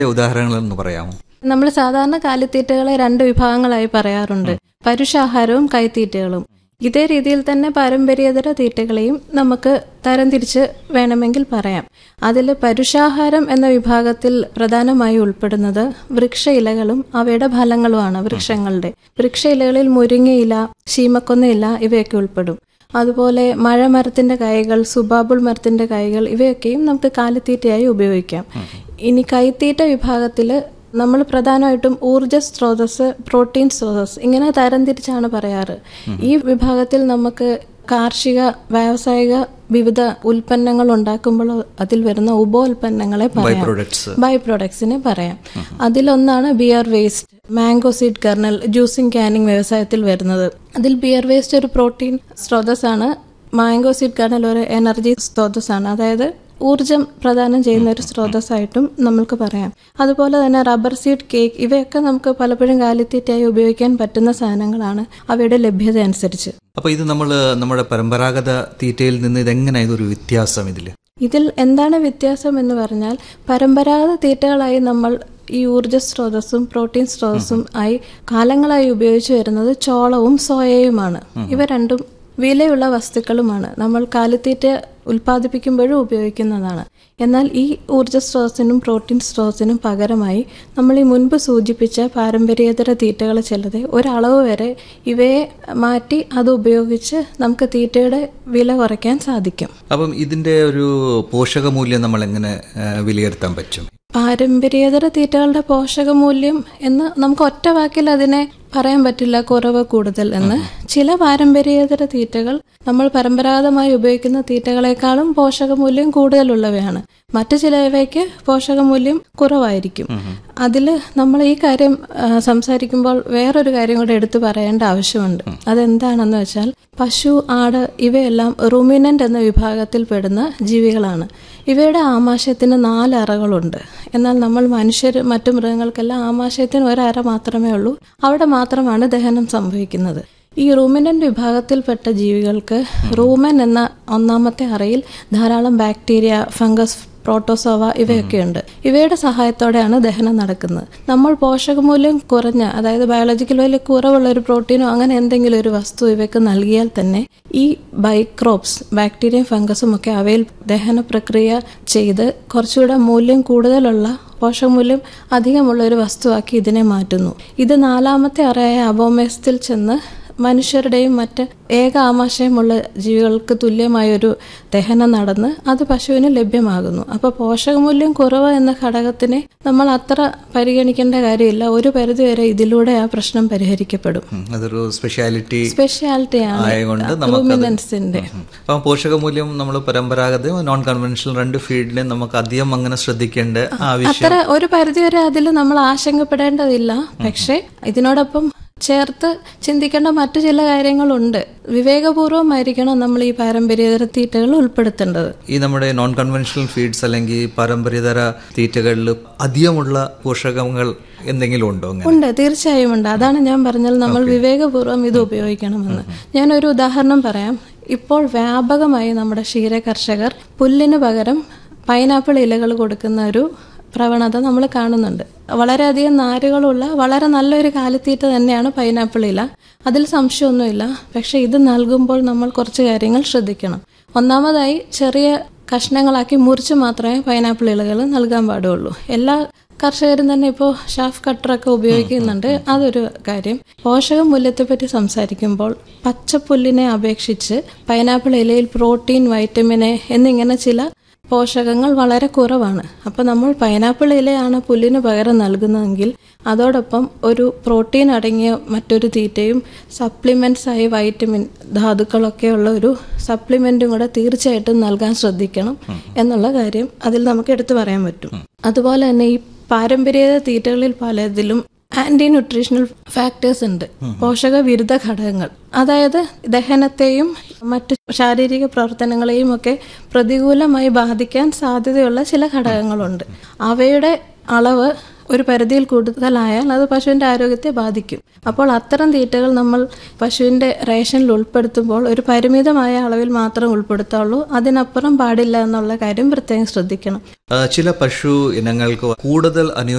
ഉദാഹരണങ്ങളൊന്ന് പറയാമോ നമ്മൾ സാധാരണ കാലിത്തീറ്റകളെ രണ്ട് വിഭാഗങ്ങളായി പറയാറുണ്ട് പരുഷാഹാരവും കൈത്തീറ്റകളും ഇതേ രീതിയിൽ തന്നെ പാരമ്പര്യേതര തീറ്റകളെയും നമുക്ക് തരംതിരിച്ച് വേണമെങ്കിൽ പറയാം അതിൽ പരുഷാഹാരം എന്ന വിഭാഗത്തിൽ പ്രധാനമായി ഉൾപ്പെടുന്നത് വൃക്ഷ ഇലകളും അവയുടെ ഫലങ്ങളുമാണ് വൃക്ഷങ്ങളുടെ വൃക്ഷ ഇലകളിൽ മുരിങ്ങയില ശീമക്കൊന്നയില ഇവയൊക്കെ ഉൾപ്പെടും അതുപോലെ മഴമരത്തിന്റെ കായകൾ സുബാബുൾ മരത്തിന്റെ കായകൾ ഇവയൊക്കെയും നമുക്ക് കാലിത്തീറ്റയായി ഉപയോഗിക്കാം ഇനി കൈത്തീറ്റ വിഭാഗത്തിൽ നമ്മൾ പ്രധാനമായിട്ടും ഊർജ സ്രോതസ് പ്രോട്ടീൻ സ്രോതസ് ഇങ്ങനെ തരംതിരിച്ചാണ് പറയാറ് ഈ വിഭാഗത്തിൽ നമുക്ക് കാർഷിക വ്യാവസായിക വിവിധ ഉൽപ്പന്നങ്ങൾ ഉണ്ടാക്കുമ്പോൾ അതിൽ വരുന്ന ഉപോൽപ്പന്നങ്ങളെ പറയാം പ്രൊഡക്ട്സ് ബൈ പ്രൊഡക്ട്സിനെ പറയാം അതിലൊന്നാണ് beer waste mango seed kernel juicing canning വ്യവസായത്തിൽ വരുന്നത് അതിൽ ബിയർ വേസ്റ്റ് ഒരു പ്രോട്ടീൻ സ്രോതസ്സാണ് മാംഗോ സീഡ് കർണൽ ഒരു എനർജി സ്രോതസ്സാണ് അതായത് ഊർജം പ്രദാനം ചെയ്യുന്ന ഒരു സ്രോതസ്സായിട്ടും നമുക്ക് പറയാം അതുപോലെ തന്നെ റബ്ബർ സീഡ് കേക്ക് ഇവയൊക്കെ നമുക്ക് പലപ്പോഴും കാലിത്തീറ്റയായി ഉപയോഗിക്കാൻ പറ്റുന്ന സാധനങ്ങളാണ് അവയുടെ ലഭ്യത അനുസരിച്ച് അപ്പൊ ഇത് നമ്മൾ നമ്മുടെ പരമ്പരാഗത തീറ്റയിൽ നിന്ന് ഇതെങ്ങനെയാ ഇതൊരു വ്യത്യാസം ഇതില് ഇതിൽ എന്താണ് വ്യത്യാസം എന്ന് പറഞ്ഞാൽ പരമ്പരാഗത തീറ്റകളായി നമ്മൾ ഈ ഊർജ സ്രോതസ്സും പ്രോട്ടീൻ സ്രോതസ്സും ആയി കാലങ്ങളായി ഉപയോഗിച്ചു വരുന്നത് ചോളവും സോയയുമാണ് ഇവ രണ്ടും വിലയുള്ള വസ്തുക്കളുമാണ് നമ്മൾ കാലിത്തീറ്റ ഉൽപ്പാദിപ്പിക്കുമ്പോഴും ഉപയോഗിക്കുന്നതാണ് എന്നാൽ ഈ ഊർജ സ്രോതസ്സിനും പ്രോട്ടീൻ സ്രോതസ്സിനും പകരമായി നമ്മൾ ഈ മുൻപ് സൂചിപ്പിച്ച പാരമ്പര്യേതര തീറ്റകൾ ചിലത് ഒരളവ് വരെ ഇവയെ മാറ്റി അത് ഉപയോഗിച്ച് നമുക്ക് തീറ്റയുടെ വില കുറയ്ക്കാൻ സാധിക്കും അപ്പം ഇതിന്റെ ഒരു പോഷകമൂല്യം നമ്മൾ എങ്ങനെ ആ, വിലയിരുത്താൻ പറ്റും പാരമ്പര്യേതര തീറ്റകളുടെ പോഷകമൂല്യം എന്ന് നമുക്ക് ഒറ്റ വാക്കിൽ അതിനെ പറയാൻ പറ്റില്ല കുറവ് കൂടുതൽ എന്ന് ചില പാരമ്പര്യേതര തീറ്റകൾ നമ്മൾ പരമ്പരാഗതമായി ഉപയോഗിക്കുന്ന തീറ്റകളെക്കാളും പോഷകമൂല്യം കൂടുതലുള്ളവയാണ് മറ്റു ചിലവയ്ക്ക് പോഷകമൂല്യം കുറവായിരിക്കും അതിൽ നമ്മൾ ഈ കാര്യം ആ, സംസാരിക്കുമ്പോൾ വേറൊരു കാര്യം കൂടെ എടുത്തു പറയേണ്ട ആവശ്യമുണ്ട് അതെന്താണെന്ന് വെച്ചാൽ പശു ആട് ഇവയെല്ലാം റുമിനന്റ് എന്ന വിഭാഗത്തിൽ പെടുന്ന ജീവികളാണ് ഇവയുടെ ആമാശയത്തിന് നാല് അറകളുണ്ട് എന്നാൽ നമ്മൾ മനുഷ്യർ മറ്റു മൃഗങ്ങൾക്കെല്ലാം ആമാശയത്തിന് ഒരറ മാത്രമേ ഉള്ളൂ അവിടെ മാത്രമാണ് ദഹനം സംഭവിക്കുന്നത് ഈ റൂമിനന്റ് വിഭാഗത്തിൽപ്പെട്ട ജീവികൾക്ക് റൂമൻ എന്ന ഒന്നാമത്തെ അറയിൽ ധാരാളം ബാക്ടീരിയ ഫംഗസ് പ്രോട്ടോസോവ ഇവയൊക്കെയുണ്ട് ഇവയുടെ സഹായത്തോടെയാണ് ദഹനം നടക്കുന്നത് നമ്മൾ പോഷകമൂല്യം കുറഞ്ഞ അതായത് ബയോളജിക്കൽ വാല്യൂ കുറവുള്ള ഒരു പ്രോട്ടീനോ അങ്ങനെ എന്തെങ്കിലും ഒരു വസ്തു ഇവയ്ക്ക് നൽകിയാൽ തന്നെ ഈ ബൈക്രോപ്സ് ബാക്ടീരിയയും ഫംഗസും ഒക്കെ അവയിൽ ദഹന പ്രക്രിയ ചെയ്ത് കുറച്ചുകൂടെ മൂല്യം കൂടുതലുള്ള പോഷകമൂല്യം അധികമുള്ള ഒരു വസ്തുവാക്കി ഇതിനെ മാറ്റുന്നു ഇത് നാലാമത്തെ അറയായ അബോമേസത്തിൽ ചെന്ന് മനുഷ്യരുടെയും മറ്റ് ഏക ആമാശയമുള്ള ജീവികൾക്ക് തുല്യമായൊരു ദഹനം നടന്ന് അത് പശുവിന് ലഭ്യമാകുന്നു അപ്പോൾ പോഷകമൂല്യം കുറവ് എന്ന ഘടകത്തിനെ നമ്മൾ അത്ര പരിഗണിക്കേണ്ട കാര്യമില്ല ഒരു പരിധിവരെ ഇതിലൂടെ ആ പ്രശ്നം പരിഹരിക്കപ്പെടും ഉം, അതൊരു സ്പെഷ്യാലിറ്റി സ്പെഷ്യാലിറ്റിയാണ് ആയതുകൊണ്ട് നമുക്കത് റൂമിനൻസിന്റെ അപ്പം പോഷകമൂല്യം നമ്മൾ പരമ്പരാഗതവും നോൺ കൺവെൻഷണൽ രണ്ട് ഫീൽഡിലും നമുക്ക് അധികം അങ്ങനെ ശ്രദ്ധിക്കേണ്ട ആവശ്യം അത്ര ഒരു പരിധിവരെ അതിൽ നമ്മൾ ആശങ്കപ്പെടേണ്ടതില്ല പക്ഷേ ഇതിനോടൊപ്പം ചേർത്ത് ചിന്തിക്കേണ്ട മറ്റു ചില കാര്യങ്ങളുണ്ട് വിവേകപൂർവമായിരിക്കണം നമ്മൾ ഈ പാരമ്പര്യേതര തീറ്റകൾ ഉൾപ്പെടുത്തേണ്ടത് ഈ നമ്മുടെ നോൺ കൺവെൻഷണൽ ഫീഡ്സ് അല്ലെങ്കിൽ പാരമ്പര്യതര തീറ്റകളിൽ അധികമുള്ള പോഷകങ്ങൾ എന്തെങ്കിലും ഉണ്ടോ അങ്ങനെ ഉണ്ട് തീർച്ചയായും ഉണ്ട് അതാണ് ഞാൻ പറഞ്ഞത് നമ്മൾ വിവേകപൂർവ്വം ഇത് ഉപയോഗിക്കണമെന്ന് ഞാനൊരു ഉദാഹരണം പറയാം ഇപ്പോൾ വ്യാപകമായി നമ്മുടെ ക്ഷീര കർഷകർ പുല്ലിന് പകരം പൈനാപ്പിൾ ഇലകൾ കൊടുക്കുന്ന ഒരു പ്രവണത നമ്മൾ കാണുന്നുണ്ട് വളരെയധികം നാരുകളുള്ള വളരെ നല്ലൊരു കാലിത്തീറ്റ തന്നെയാണ് പൈനാപ്പിൾ ഇല അതിൽ സംശയമൊന്നുമില്ല പക്ഷെ ഇത് നൽകുമ്പോൾ നമ്മൾ കുറച്ച് കാര്യങ്ങൾ ശ്രദ്ധിക്കണം ഒന്നാമതായി ചെറിയ കഷ്ണങ്ങളാക്കി മുറിച്ച് മാത്രമേ പൈനാപ്പിൾ ഇലകൾ നൽകാൻ പാടുള്ളൂ എല്ലാ കർഷകരും തന്നെ ഇപ്പോൾ ഷാഫ് കട്ടറൊക്കെ ഉപയോഗിക്കുന്നുണ്ട് അതൊരു കാര്യം പോഷക മൂല്യത്തെപ്പറ്റി സംസാരിക്കുമ്പോൾ പച്ചപ്പുല്ലിനെ അപേക്ഷിച്ച് പൈനാപ്പിൾ ഇലയിൽ പ്രോട്ടീൻ വൈറ്റമിൻ എ എന്നിങ്ങനെ ചില പോഷകങ്ങൾ വളരെ കുറവാണ് അപ്പോൾ നമ്മൾ പൈനാപ്പിൾ ഇലയാണ് പുല്ലിന് പകരം നൽകുന്നതെങ്കിൽ അതോടൊപ്പം ഒരു പ്രോട്ടീൻ അടങ്ങിയ മറ്റൊരു തീറ്റയും സപ്ലിമെന്റ്സ് ആയി വൈറ്റമിൻ ധാതുക്കളൊക്കെയുള്ള ഒരു സപ്ലിമെന്റും കൂടെ തീർച്ചയായിട്ടും നൽകാൻ ശ്രദ്ധിക്കണം എന്നുള്ള കാര്യം അതിൽ നമുക്ക് എടുത്തു പറയാൻ പറ്റും അതുപോലെ തന്നെ ഈ പാരമ്പര്യേതര തീറ്റകളിൽ പലതിലും ആന്റി ന്യൂട്രീഷണൽ ഫാക്ടേഴ്സ് ഉണ്ട് പോഷക വിരുദ്ധ ഘടകങ്ങൾ അതായത് ദഹനത്തെയും മറ്റ് ശാരീരിക പ്രവർത്തനങ്ങളെയും ഒക്കെ പ്രതികൂലമായി ബാധിക്കാൻ സാധ്യതയുള്ള ചില ഘടകങ്ങളുണ്ട് അവയുടെ അളവ് ഒരു പരിധിയിൽ കൂടുതലായാൽ അത് പശുവിൻ്റെ ആരോഗ്യത്തെ ബാധിക്കും അപ്പോൾ അത്തരം തീറ്റകൾ നമ്മൾ പശുവിൻ്റെ റേഷനിൽ ഉൾപ്പെടുത്തുമ്പോൾ ഒരു പരിമിതമായ അളവിൽ മാത്രം ഉൾപ്പെടുത്താവുള്ളൂ അതിനപ്പുറം പാടില്ല എന്നുള്ള കാര്യം പ്രത്യേകം ശ്രദ്ധിക്കണം ആ, ചില പശു ഇനങ്ങൾക്ക് കൂടുതൽ അനുയോജ്യ